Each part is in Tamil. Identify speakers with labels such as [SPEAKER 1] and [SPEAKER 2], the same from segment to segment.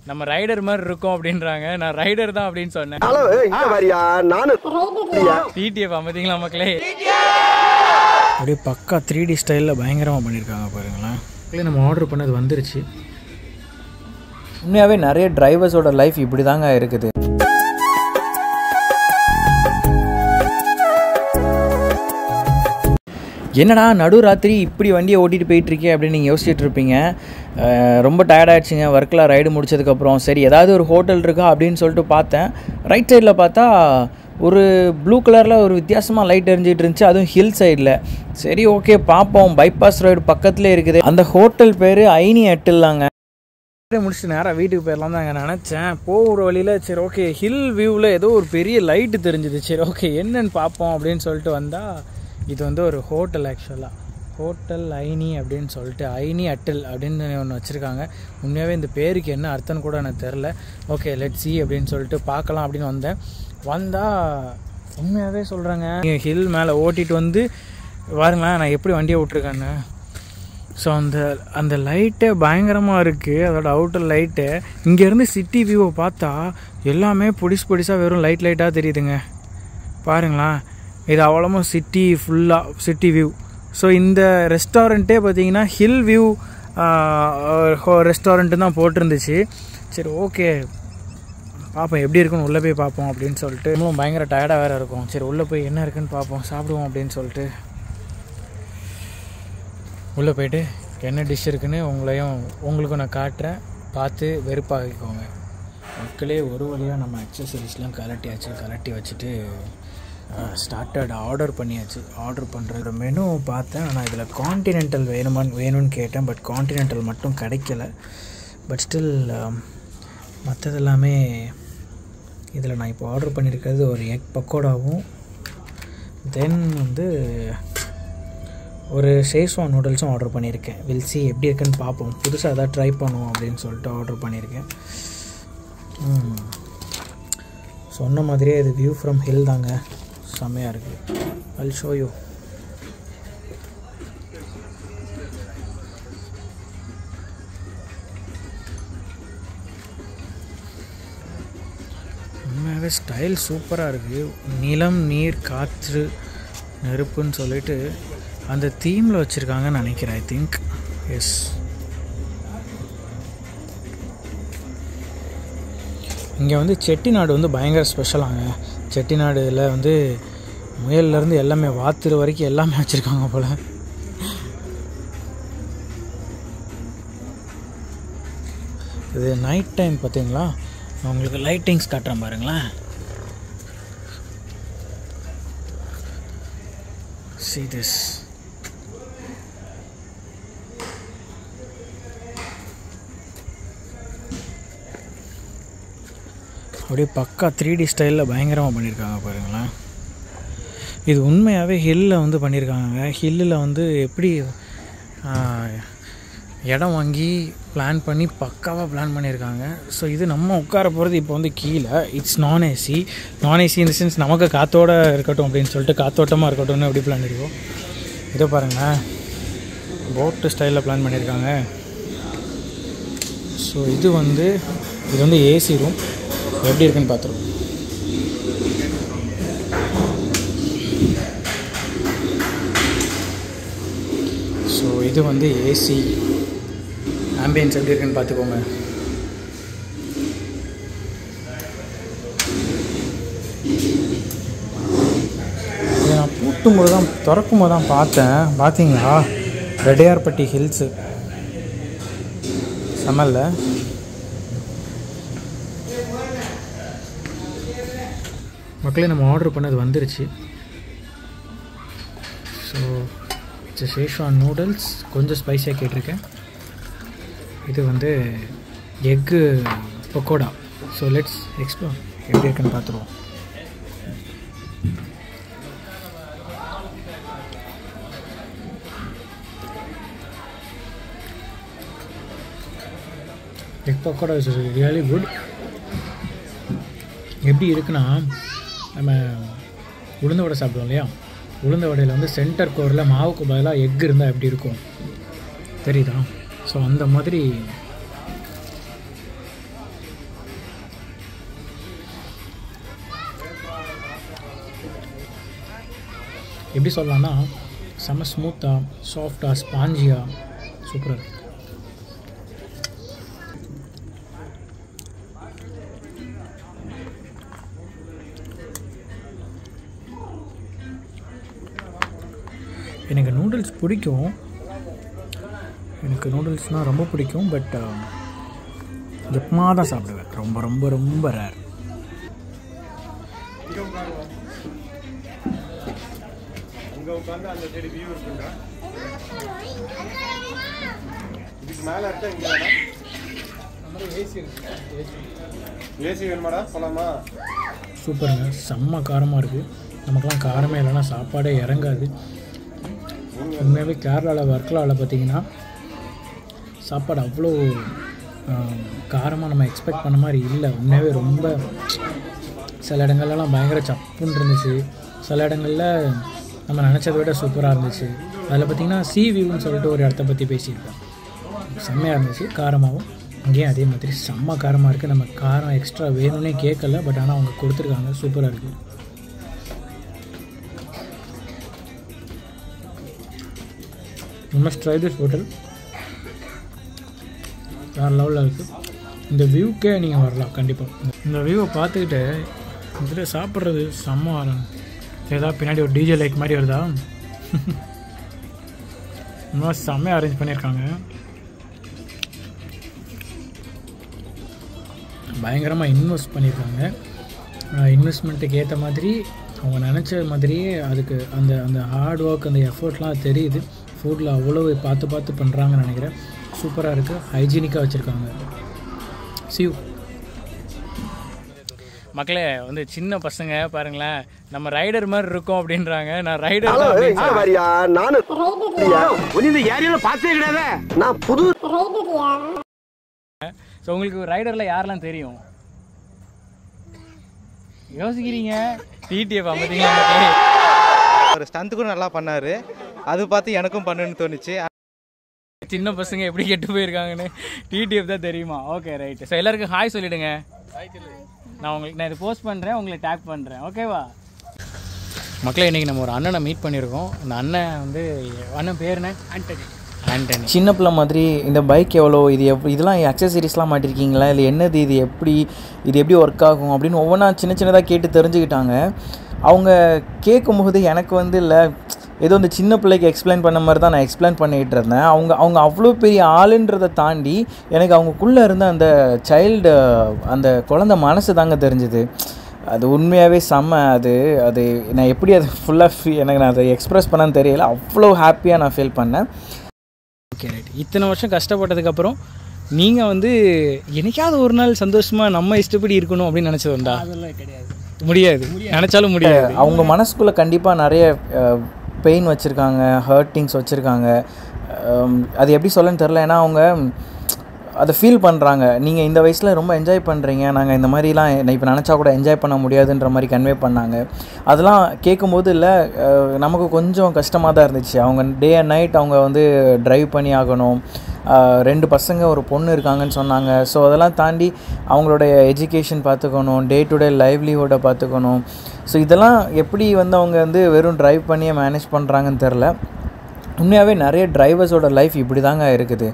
[SPEAKER 1] நம்ம ரைடர் மாதிரி இருக்கோம் அப்படின்றாங்க நான் ரைடர் தான் அப்படின்னு சொன்னேன்
[SPEAKER 2] அளவு இங்க வரியா நானு
[SPEAKER 1] டிடிஎஃப் பார்த்தீங்களா மக்களே அப்படியே பக்கா த்ரீ டி ஸ்டைலில் பயங்கரமாக பண்ணியிருக்காங்க பாருங்களேன் மக்களே நம்ம ஆர்டர் பண்ணது வந்துருச்சு
[SPEAKER 3] உண்மையாகவே நிறைய டிரைவர்ஸோட லைஃப் இப்படி தாங்க இருக்குது என்னடா நடுராத்திரி இப்படி வண்டியை ஓட்டிகிட்டு போயிட்டுருக்கே அப்படின்னு நீங்கள் யோசிச்சுட்டு இருப்பீங்க அஹ் ரொம்ப டயர்டாகிடுச்சிங்க ஒர்க்கில் ரைடு முடிச்சதுக்கப்புறம் சரி ஏதாவது ஒரு ஹோட்டல் இருக்கா அப்படின்னு சொல்லிட்டு பார்த்தேன் ரைட் சைடில் பார்த்தா ஒரு ப்ளூ கலரில் ஒரு வித்தியாசமாக லைட் எரிஞ்சிட்டு இருந்துச்சு அதுவும் ஹில் சைடில் சரி ஓகே பார்ப்போம் பைபாஸ் ரோடு பக்கத்துலேயே இருக்குது அந்த ஹோட்டல் பேர் ஐனி அட்டில்லாங்க முடிச்சுட்டு நேராக வீட்டுக்கு போயிடலாம் தாங்க நினச்சேன் போகிற வழியில் சரி ஓகே ஹில் வியூவில் ஏதோ ஒரு பெரிய லைட்டு தெரிஞ்சுது சரி ஓகே என்னன்னு பார்ப்போம் அப்படின்னு சொல்லிட்டு வந்தால் இது வந்து ஒரு ஹோட்டல் ஆக்சுவலாக ஹோட்டல் ஐனி அப்படின்னு சொல்லிட்டு ஐனி அட்டில் அப்படின்னு ஒன்று வச்சுருக்காங்க உண்மையாகவே இந்த பேருக்கு என்ன அர்த்தம்னு கூட எனக்கு தெரில ஓகே லெட் சி அப்படின்னு சொல்லிட்டு பார்க்கலாம் அப்படின்னு வந்தேன் வந்தால் உண்மையாகவே சொல்கிறாங்க ஹில் மேலே ஓட்டிட்டு வந்து பாருங்களேன் நான் எப்படி வண்டியை விட்ருக்கேன்னு ஸோ அந்த அந்த லைட்டே பயங்கரமாக இருக்குது அதோட அவுட்டர் லைட்டு இங்கேருந்து சிட்டி வியூவை பார்த்தா எல்லாமே பொடிசு பொடிசாக வெறும் லைட் லைட்டாக தெரியுதுங்க பாருங்களேன் இது அவ்வளோமா சிட்டி ஃபுல்லாக சிட்டி வியூ ஸோ இந்த ரெஸ்டாரண்ட்டே பார்த்தீங்கன்னா ஹில் வியூ ரெஸ்டாரண்ட்டு தான் போட்டிருந்துச்சு சரி ஓகே பார்ப்போம் எப்படி இருக்குன்னு உள்ளே போய் பார்ப்போம் அப்படின்னு சொல்லிட்டு இன்னும் பயங்கர டயர்டாக வேறு இருக்கும் சரி உள்ளே போய் என்ன இருக்குன்னு பார்ப்போம் சாப்பிடுவோம் அப்படின்னு சொல்லிட்டு உள்ளே போயிட்டு என்ன டிஷ் இருக்குன்னு உங்களையும் உங்களுக்கும் நான் காட்டுறேன் பார்த்து வெறுப்பாகிக்கோங்க மக்களே ஒரு வழியாக நம்ம அக்சசரிஸ்லாம் கலட்டியாச்சு கலட்டி வச்சுட்டு ஸ்டார்டட் ஆர்டர் பண்ணியாச்சு ஆர்டர் பண்ணுறது மெனு பார்த்தேன் ஆனால் இதில் காண்டினென்டல் வேணுமான்னு வேணும்னு கேட்டேன் பட் காண்டினென்டல் மட்டும் கிடைக்கல பட் ஸ்டில் மற்றது எல்லாமே இதில் நான் இப்போ ஆர்டர் பண்ணியிருக்கிறது ஒரு எக் பக்கோடாவும் தென் வந்து ஒரு ஷேஸ்வான் நூடுல்ஸும் ஆர்டர் பண்ணியிருக்கேன் வில் சி எப்படி இருக்குன்னு பார்ப்போம் புதுசாக எதாவது ட்ரை பண்ணுவோம் அப்படின்னு சொல்லிட்டு ஆர்டர் பண்ணியிருக்கேன் ம். சொன்ன மாதிரியே இது வியூ ஃப்ரம் ஹில் தாங்க செம்மையாக இருக்குது அல் ஷோ யூ உண்மையாகவே ஸ்டைல் சூப்பராக இருக்குது நிலம் நீர் காற்று நெருப்புன்னு சொல்லிட்டு அந்த தீமில் வச்சுருக்காங்கன்னு நினைக்கிறேன் ஐ திங்க் எஸ் இங்கே வந்து செட்டிநாடு வந்து பயங்கர ஸ்பெஷலாங்க செட்டிநாடுல வந்து முயல்லேருந்து எல்லாமே வாத்துரு வரைக்கும் எல்லாமே வச்சுருக்காங்க போல் இது நைட் டைம் பார்த்தீங்களா நான் உங்களுக்கு லைட்டிங்ஸ் காட்டுறேன் பாருங்களேன் see this அப்படியே பக்கா த்ரீ டி ஸ்டைலில் பயங்கரமாக பண்ணியிருக்காங்க பாருங்களேன் இது உண்மையாகவே ஹில்லில் வந்து பண்ணியிருக்காங்க ஹில்லில் வந்து எப்படி ஆஹ், இடம் வாங்கி பிளான் பண்ணி பக்காவாக பிளான் பண்ணியிருக்காங்க ஸோ இது நம்ம உட்கார போகிறது இப்போ வந்து கீழே இட்ஸ் நான் ஏசி நான் ஏசி இந்த சென்ஸ் நமக்கு காற்றோட இருக்கட்டும் அப்படின்னு சொல்லிட்டு காத்தோட்டமாக இருக்கட்டும்னு எப்படி பிளான் இருக்கோம் இதோ பாருங்களேன் போட்டு ஸ்டைலில் பிளான் பண்ணியிருக்காங்க ஸோ இது வந்து இது வந்து ஏசி ரூம் எப்படி இருக்குன்னு பார்த்துருவோம் ஸோ இது வந்து ஏசி ஆம்பியன்ஸ் எப்படி இருக்குன்னு பார்த்துக்கோங்க இதை நான் பூட்டும் போது தான் திறக்கும் போது தான் பார்த்தேன் பார்த்தீங்களா ரெடையார்பட்டி ஹில்ஸு செம்மல்ல மக்களே நம்ம ஆர்டர் பண்ணது வந்துருச்சு ஸோ இட்ஸ் ஷேஷ்வான் நூடுல்ஸ் கொஞ்சம் ஸ்பைஸியாக கேட்டிருக்கேன் இது வந்து egg pakoda so let's explore எப்படி இருக்குன்னு பார்த்துருவோம் egg pakoda is really good எப்படி இருக்குன்னா நம்ம உளுந்த வடை சாப்பிடுவோம் இல்லையா உளுந்த வடையில் வந்து சென்டர் கோரில் மாவுக்கு பதிலாக எக் இருந்தால் எப்படி இருக்கும் தெரியுதா ஸோ அந்த மாதிரி
[SPEAKER 1] எப்படி சொல்லலாம்னா செம்ம ஸ்மூத்தாக சாஃப்டாக ஸ்பாஞ்சியாக சூப்பராக இருக்கு எனக்கு நூடுல்ஸ் பிடிக்கும் எனக்கு நூடுல்ஸ்னால் ரொம்ப பிடிக்கும் பட் எப்பமா தான் சாப்பிடுவேன் ரொம்ப ரொம்ப ரொம்ப ரேர்
[SPEAKER 4] அங்க உட்காந்து அந்த சைடு வியூ இருக்குங்க இதுக்கு மேல இருக்கா இங்க ஏசி வேணுமாடா போலாமா
[SPEAKER 1] சூப்பருங்க செம்ம காரமாக இருக்குது நமக்கெல்லாம் காரமே இல்லைன்னா சாப்பாடே இறங்காது உண்மையாகவே கேரளாவில் வர்க்கலாவில் பார்த்தீங்கன்னா சாப்பாடு அவ்வளோ காரமாக நம்ம எக்ஸ்பெக்ட் பண்ண மாதிரி இல்லை உண்மையாகவே ரொம்ப சில இடங்கள்லாம் பயங்கர சப்புன்னு இருந்துச்சு சில இடங்களில் நம்ம நினச்சதை விட சூப்பராக இருந்துச்சு அதில் பார்த்திங்கன்னா சி வியூன்னு சொல்லிட்டு ஒரு இடத்த பற்றி பேசியிருக்கோம் செம்மையாக இருந்துச்சு காரமாகவும் அங்கேயும் அதே மாதிரி செம்ம காரமாக இருக்குது நம்ம காரம் எக்ஸ்ட்ரா வேணும்னே கேட்கல பட் ஆனால் அவங்க கொடுத்துருக்காங்க சூப்பராக இருக்குது மஸ்ட் ட்ரை திஸ் ஹோட்டல் வேறு லெவலில் இருக்குது இந்த வியூக்கே நீங்கள் வரலாம் கண்டிப்பாக இந்த வியூவை பார்த்துக்கிட்டு இதில் சாப்பிட்றது செம்ம வரும் ஏதாவது பின்னாடி ஒரு டிஜே லைட் மாதிரி வருதா இன்னும் செம்மையாக அரேஞ்ச் பண்ணியிருக்காங்க பயங்கரமாக இன்வெஸ்ட் பண்ணியிருக்காங்க இன்வெஸ்ட்மெண்ட்டுக்கு ஏற்ற மாதிரி அவங்க நினச்ச மாதிரியே அதுக்கு அந்த அந்த ஹார்ட் ஒர்க் அந்த எஃபர்ட்லாம் தெரியுது ஃபுட்டில் அவ்வளோ பார்த்து பார்த்து பண்ணுறாங்கன்னு நினைக்கிறேன் சூப்பராக இருக்குது ஹைஜீனிக்காக வச்சுருக்காங்க சியூ மக்களே வந்து சின்ன பசங்க பாருங்களேன் நம்ம ரைடர் மாதிரி இருக்கோம் அப்படின்றாங்க நான் ரைடர் தான் அப்படின்னு
[SPEAKER 2] எங்க வரியா நானும்
[SPEAKER 4] இந்த ஏரியால பார்த்தே கிடையாது
[SPEAKER 2] நான் புது
[SPEAKER 1] ஸோ உங்களுக்கு ரைடரில் யாரெல்லாம் தெரியும் யோசிக்கிறீங்க டிடிஎஃப் பார்த்தீங்களா மக்களே
[SPEAKER 5] ஒரு ஸ்டண்ட் கூட நல்லா பண்ணாரு அது பார்த்து எனக்கும் பண்ணுன்னு தோணுச்சு
[SPEAKER 1] சின்ன பசங்க எப்படி கெட்டு போயிருக்காங்கன்னு டிடிஎஃப் தான் தெரியுமா ஓகே ரைட்டு ஸோ எல்லாருக்கும் ஹாய் சொல்லிடுங்க நான் உங்களுக்கு நான் இதை போஸ்ட் பண்ணுறேன் உங்களை டேக் பண்ணுறேன் ஓகேவா மக்களே இன்றைக்கி நம்ம ஒரு அண்ணனை மீட் பண்ணியிருக்கோம் அந்த அண்ணன் வந்து அண்ணன் பேர் என்ன ஆண்டனி ஆண்டனி
[SPEAKER 3] சின்ன பிள்ளை மாதிரி இந்த பைக் எவ்வளோ இது எவ் இதெல்லாம் அக்சசரிஸ்லாம் மாட்டிருக்கீங்களா இல்லை என்னது இது எப்படி இது எப்படி ஒர்க் ஆகும் அப்படின்னு ஒவ்வொன்றா சின்ன சின்னதாக கேட்டு தெரிஞ்சுக்கிட்டாங்க அவங்க கேட்கும்போது எனக்கு வந்து இல்லை ஏதோ இந்த சின்ன பிள்ளைக்கு எக்ஸ்பிளைன் பண்ண மாதிரி தான் நான் எக்ஸ்பிளைன் பண்ணிகிட்டு இருந்தேன் அவங்க அவங்க அவ்வளோ பெரிய ஆளுன்றதை தாண்டி எனக்கு அவங்கக்குள்ளே இருந்த அந்த சைல்டு அந்த குழந்த மனசு தாங்க தெரிஞ்சுது அது உண்மையாகவே செம்ம அது அது நான் எப்படி அது ஃபுல்லாக எனக்கு நான் அதை எக்ஸ்ப்ரெஸ் பண்ணன்னு தெரியல அவ்வளோ ஹாப்பியாக நான் ஃபீல் பண்ணேன்
[SPEAKER 1] ஓகே ரைட் இத்தனை வருஷம் கஷ்டப்பட்டதுக்கப்புறம் நீங்கள் வந்து என்னைக்காவது ஒரு நாள் சந்தோஷமாக நம்ம இஷ்டப்படி இருக்கணும் அப்படின்னு நினச்சது உண்டா அதெல்லாம் கிடையாது முடியாது நினச்சாலும் முடியாது
[SPEAKER 3] அவங்க மனசுக்குள்ளே கண்டிப்பாக நிறைய பெயின் வச்சுருக்காங்க ஹர்ட்டிங்ஸ் வச்சுருக்காங்க அது எப்படி சொல்லன்னு தெரில ஏன்னா அவங்க அதை ஃபீல் பண்ணுறாங்க நீங்கள் இந்த வயசில் ரொம்ப என்ஜாய் பண்ணுறீங்க நாங்கள் இந்த மாதிரிலாம் இப்போ நினச்சா கூட என்ஜாய் பண்ண முடியாதுன்ற மாதிரி கன்வே பண்ணாங்க அதெல்லாம் கேட்கும்போது இல்லை அஹ், நமக்கு கொஞ்சம் கஷ்டமாக தான் இருந்துச்சு அவங்க டே அண்ட் நைட் அவங்க வந்து ட்ரைவ் பண்ணி ஆகணும் அஹ், ரெண்டு பசங்க ஒரு பொண்ணு இருக்காங்கன்னு சொன்னாங்க ஸோ அதெல்லாம் தாண்டி அவங்களுடைய எஜுகேஷன் பார்த்துக்கணும் டே டு டே லைவ்லிஹுட்டை பார்த்துக்கணும் ஸோ இதெல்லாம் எப்படி வந்து அவங்க வந்து வெறும் ட்ரைவ் பண்ணியே மேனேஜ் பண்ணுறாங்கன்னு தெரில உண்மையாகவே நிறைய டிரைவர்ஸோட லைஃப் இப்படி தாங்க இருக்குது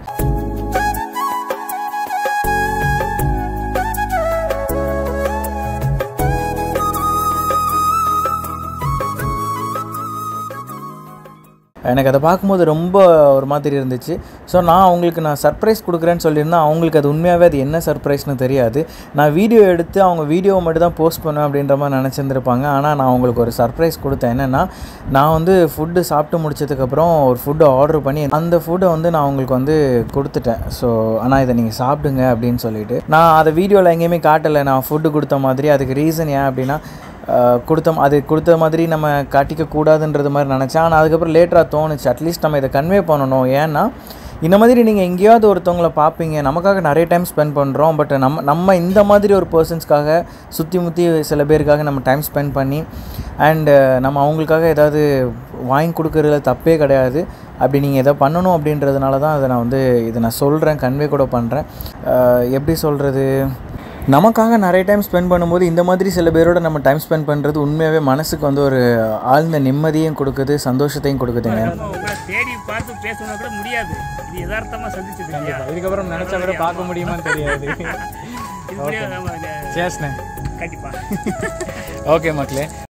[SPEAKER 3] எனக்கு அதை பார்க்கும்போது ரொம்ப ஒரு மாதிரி இருந்துச்சு ஸோ நான் அவங்களுக்கு நான் சர்ப்ரைஸ் கொடுக்குறேன்னு சொல்லியிருந்தேன் அவங்களுக்கு அது உண்மையாகவே அது என்ன சர்ப்ரைஸ்னு தெரியாது நான் வீடியோ எடுத்து அவங்க வீடியோவை மட்டும் தான் போஸ்ட் பண்ணுவேன் அப்படின்ற மாதிரி நினச்சிருந்துருப்பாங்க ஆனால் நான் அவங்களுக்கு ஒரு சர்ப்ரைஸ் கொடுத்தேன் என்னென்னா நான் வந்து ஃபுட்டு சாப்பிட்டு முடிச்சதுக்கப்புறம் ஒரு ஃபுட்டை ஆர்டர் பண்ணி அந்த ஃபுட்டை வந்து நான் அவங்களுக்கு வந்து கொடுத்துட்டேன் ஸோ ஆனால் இதை நீங்கள் சாப்பிடுங்க அப்படின்னு சொல்லிட்டு நான் அதை வீடியோவில் எங்கேயுமே காட்டலை நான் ஃபுட்டு கொடுத்த மாதிரி அதுக்கு ரீசன் ஏன் அப்படின்னா ஆஹ் கொடுத்த அது கொடுத்த மாதிரி நம்ம காட்டிக்க கூடாதுன்றது மாதிரி நினச்சேன் ஆனால் அதுக்கப்புறம் லேட்டராக தோணுச்சு அட்லீஸ்ட் நம்ம இதை கன்வே பண்ணணும் ஏன்னா இந்த மாதிரி நீங்கள் எங்கேயாவது ஒருத்தவங்கள பார்ப்பீங்க நமக்காக நிறைய டைம் ஸ்பெண்ட் பண்ணுறோம் பட் நம்ம நம்ம இந்த மாதிரி ஒரு பர்சன்ஸ்க்காக சுற்றி முற்றி சில பேருக்காக நம்ம டைம் ஸ்பெண்ட் பண்ணி அண்டு நம்ம அவங்களுக்காக ஏதாவது வாங்கி கொடுக்கறதுல தப்பே கிடையாது அப்படி நீங்கள் எதை பண்ணணும் அப்படின்றதுனால தான் அதை நான் வந்து இதை நான் சொல்கிறேன் கன்வே கூட பண்ணுறேன் எப்படி சொல்கிறது நமக்காக நிறைய டைம் ஸ்பெண்ட் பண்ணும்போது இந்த மாதிரி சில பேரோட நம்ம டைம் ஸ்பெண்ட் பண்ணுறது உண்மையாகவே மனசுக்கு வந்து ஒரு ஆழ்ந்த நிம்மதியும் கொடுக்குது சந்தோஷத்தையும் கொடுக்குதுங்க
[SPEAKER 6] உங்களை தேடி பார்த்து பேசணும் கூட முடியாது இது யதார்த்தமா சந்திச்சது இல்லையா
[SPEAKER 1] இதுக்கப்புறம் நினச்சா கூட பார்க்க முடியுமான்னு தெரியாது
[SPEAKER 6] இது முடியாது, ஆமா, இது
[SPEAKER 1] சேஸ்ண்ணே
[SPEAKER 6] கண்டிப்பா
[SPEAKER 3] ஓகே மக்களே